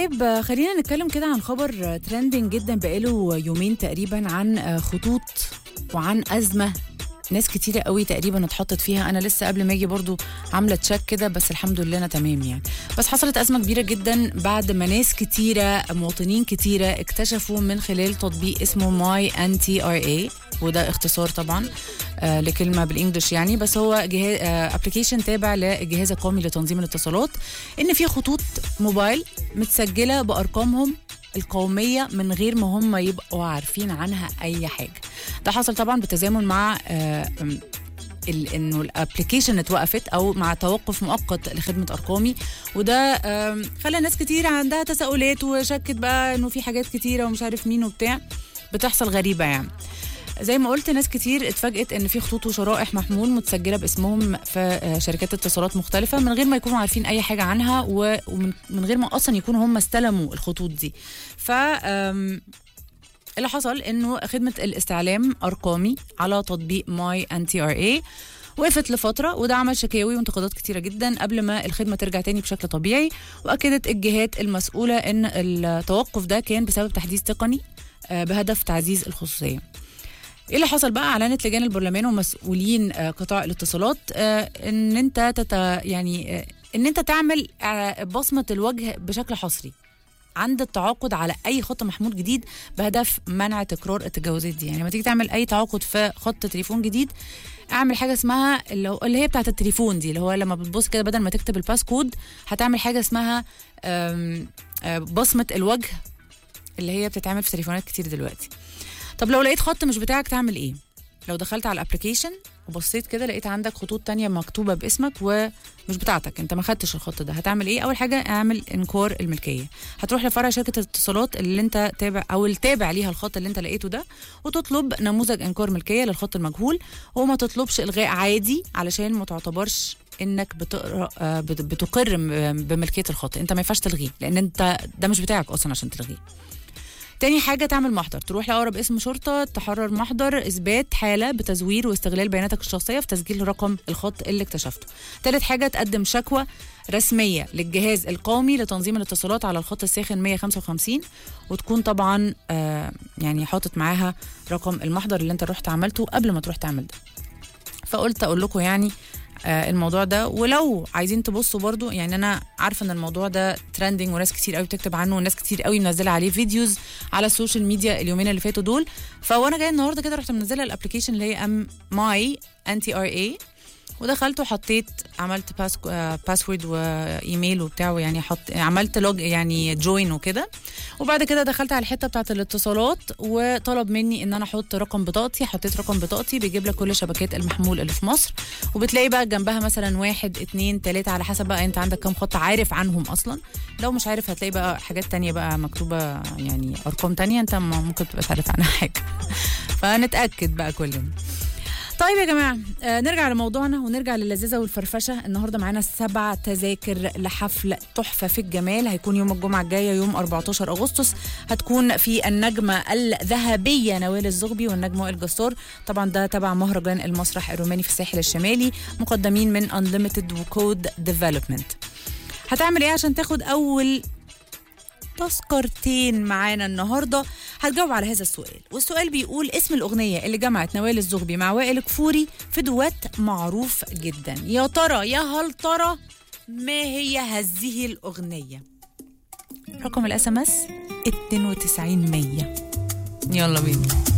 طيب آه، خلينا نتكلم كده عن خبر ترندنج جدا بقاله يومين تقريبا عن آه، خطوط وعن أزمة ناس كتيرة قوي تقريبا اتحطت فيها انا لسه قبل ما اجي برضو عامله تشيك كده بس الحمد لله انا تمام يعني بس حصلت ازمه كبيره جدا بعد ما ناس كتيره مواطنين كتيره اكتشفوا من خلال تطبيق اسمه ماي ان تي ار اي وده اختصار طبعا آه لكلمه بالانجلش يعني بس هو جهاز ابلكيشن تابع للجهاز القومي لتنظيم الاتصالات ان في خطوط موبايل متسجله بارقامهم القوميه من غير ما هم يبقوا عارفين عنها اي حاجه ده حصل طبعا بالتزامن مع آه م- ال- انه الابلكيشن اتوقفت او مع توقف مؤقت لخدمه ارقامي وده آم، خلى ناس كتير عندها تساؤلات وشكت بقى انه في حاجات كتيره ومش عارف مين وبتاع بتحصل غريبه يعني زي ما قلت ناس كتير اتفاجئت ان في خطوط وشرائح محمول متسجله باسمهم في آه، شركات اتصالات مختلفه من غير ما يكونوا عارفين اي حاجه عنها و- ومن من غير ما اصلا يكونوا هم استلموا الخطوط دي ف آم، اللي حصل انه خدمه الاستعلام ارقامي على تطبيق ماي ان تي ار اي وقفت لفتره وده عمل شكاوي وانتقادات كتيره جدا قبل ما الخدمه ترجع تاني بشكل طبيعي واكدت الجهات المسؤوله ان التوقف ده كان بسبب تحديث تقني آه، بهدف تعزيز الخصوصيه ايه اللي حصل بقى اعلنت لجان البرلمان ومسؤولين آه، قطاع الاتصالات آه، ان انت تت يعني آه، ان انت تعمل آه، بصمه الوجه بشكل حصري عند التعاقد على اي خط محمول جديد بهدف منع تكرار التجاوزات دي يعني لما تيجي تعمل اي تعاقد في خط تليفون جديد اعمل حاجه اسمها اللي, هو اللي هي بتاعه التليفون دي اللي هو لما بتبص كده بدل ما تكتب الباسكود هتعمل حاجه اسمها آم، آه، بصمه الوجه اللي هي بتتعمل في تليفونات كتير دلوقتي طب لو لقيت خط مش بتاعك تعمل ايه لو دخلت على الابلكيشن وبصيت كده لقيت عندك خطوط تانية مكتوبة باسمك ومش بتاعتك انت ما خدتش الخط ده هتعمل ايه اول حاجة اعمل انكور الملكية هتروح لفرع شركة الاتصالات اللي انت تابع او التابع ليها الخط اللي انت لقيته ده وتطلب نموذج انكور ملكية للخط المجهول وما تطلبش الغاء عادي علشان ما تعتبرش انك بتقرا آه، بت- بتقر م- بملكيه الخط انت ما ينفعش تلغيه لان انت ده مش بتاعك اصلا عشان تلغيه تاني حاجة تعمل محضر تروح لأقرب اسم شرطة تحرر محضر إثبات حالة بتزوير واستغلال بياناتك الشخصية في تسجيل رقم الخط اللي اكتشفته تالت حاجة تقدم شكوى رسمية للجهاز القومي لتنظيم الاتصالات على الخط الساخن 155 وتكون طبعا آه يعني حاطط معاها رقم المحضر اللي انت رحت عملته قبل ما تروح تعمل ده فقلت اقول لكم يعني آه، الموضوع ده ولو عايزين تبصوا برضو يعني انا عارفه ان الموضوع ده ترندنج وناس كتير قوي بتكتب عنه وناس كتير قوي منزله عليه فيديوز على السوشيال ميديا اليومين اللي فاتوا دول فوانا جايه النهارده كده رحت منزله الابلكيشن اللي هي ام ماي ان تي ار اي ودخلت وحطيت عملت باس آه، باسورد وايميل وبتاع يعني حط عملت لوج يعني جوين وكده وبعد كده دخلت على الحته بتاعه الاتصالات وطلب مني ان انا احط رقم بطاقتي حطيت رقم بطاقتي بيجيب لك كل شبكات المحمول اللي في مصر وبتلاقي بقى جنبها مثلا واحد اتنين تلاته على حسب بقى انت عندك كام خط عارف عنهم اصلا لو مش عارف هتلاقي بقى حاجات تانية بقى مكتوبه يعني ارقام تانية انت ما- ممكن تبقاش عارف عنها حاجه فنتاكد بقى كلنا طيب يا جماعه آه نرجع لموضوعنا ونرجع للذاذه والفرفشه النهارده معانا سبع تذاكر لحفل تحفه في الجمال هيكون يوم الجمعه الجايه يوم 14 اغسطس هتكون في النجمه الذهبيه نوال الزغبي والنجم وائل جسار طبعا ده تبع مهرجان المسرح الروماني في الساحل الشمالي مقدمين من انليمتد وكود ديفلوبمنت هتعمل ايه عشان تاخد اول تذكرتين معانا النهارده هتجاوب على هذا السؤال والسؤال بيقول اسم الاغنيه اللي جمعت نوال الزغبي مع وائل كفوري في دوات معروف جدا يا ترى يا هل ترى ما هي هذه الاغنيه رقم الاس ام اس 92 100 يلا بينا